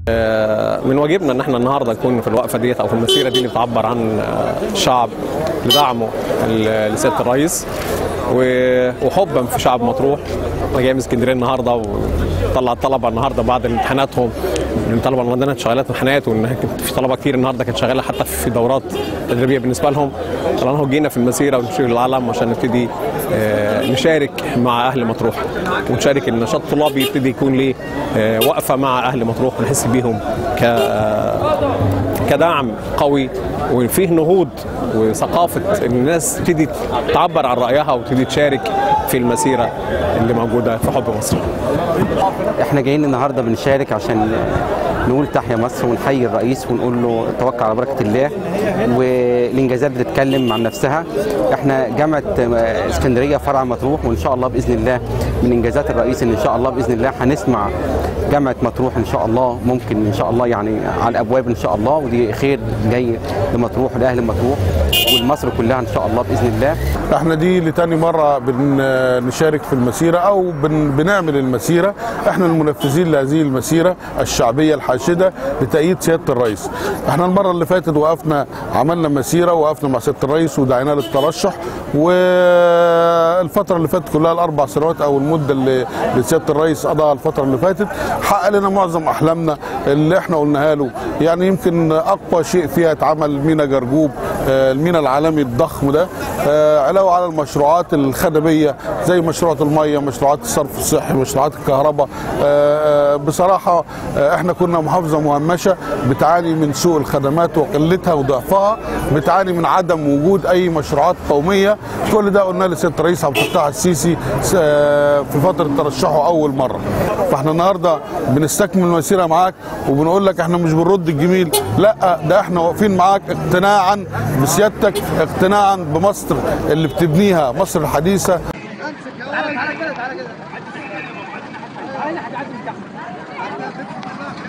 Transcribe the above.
من واجبنا ان احنا النهارده نكون في الوقفه ديت او في المسيره دي اللي بتعبر عن الشعب لدعمه لسياده الرئيس وحبا في شعب مطروح انا جاي من اسكندريه النهارده وطلع الطلبه النهارده بعد امتحاناتهم من طلبه عندنا شغالات امتحانات وان في طلبه كتير النهارده كانت شغاله حتى في دورات تدريبيه بالنسبه لهم طلعنا جينا في المسيره ونشير العلم عشان نبتدي نشارك مع اهل مطروح ونشارك النشاط الطلابي يبتدي يكون ليه وقفه مع اهل مطروح ونحس بيهم ك كدعم قوي وفيه نهوض وثقافه الناس تبتدي تعبر عن رايها وتبتدي تشارك في المسيره اللي موجوده في حب مصر. احنا جايين النهارده بنشارك عشان نقول تحيا مصر ونحيي الرئيس ونقول له توكل على بركه الله والانجازات بتتكلم عن نفسها احنا جامعه اسكندريه فرع مطروح وان شاء الله باذن الله من انجازات الرئيس ان ان شاء الله باذن الله هنسمع جامعه مطروح ان شاء الله ممكن ان شاء الله يعني على الابواب ان شاء الله ودي خير جاي لمطروح ولاهل مطروح ولمصر كلها ان شاء الله باذن الله احنا دي لتاني مره بنشارك في المسيره او بن بنعمل المسيره احنا المنفذين لهذه المسيره الشعبيه الحاشده لتأييد سياده الرئيس احنا المره اللي فاتت وقفنا عملنا مسيره وقفنا مع سياده الرئيس ودعيناه للترشح والفتره اللي فاتت كلها الاربع سنوات او المده اللي سياده الرئيس قضاها الفتره اللي فاتت حقق لنا معظم احلامنا اللي احنا قلناها له يعني يمكن اقوى شيء فيها اتعمل مينا جرجوب المينا العالمي الضخم ده علاوه على المشروعات الخدميه زي مشروعات الميه مشروعات الصرف الصحي مشروعات الكهرباء بصراحه احنا كنا محافظه مهمشه بتعاني من سوء الخدمات وقلتها وضعفها بتعاني من عدم وجود اي مشروعات قوميه كل ده قلنا لسياده الرئيس عبد الفتاح السيسي في فتره ترشحه اول مره فاحنا النهارده بنستكمل المسيره معاك وبنقول لك احنا مش بنرد الجميل لا ده احنا واقفين معاك اقتناعا بسيادتك اقتناعا بمصر اللي بتبنيها مصر الحديثه تعالى تعالى كده تعالى كده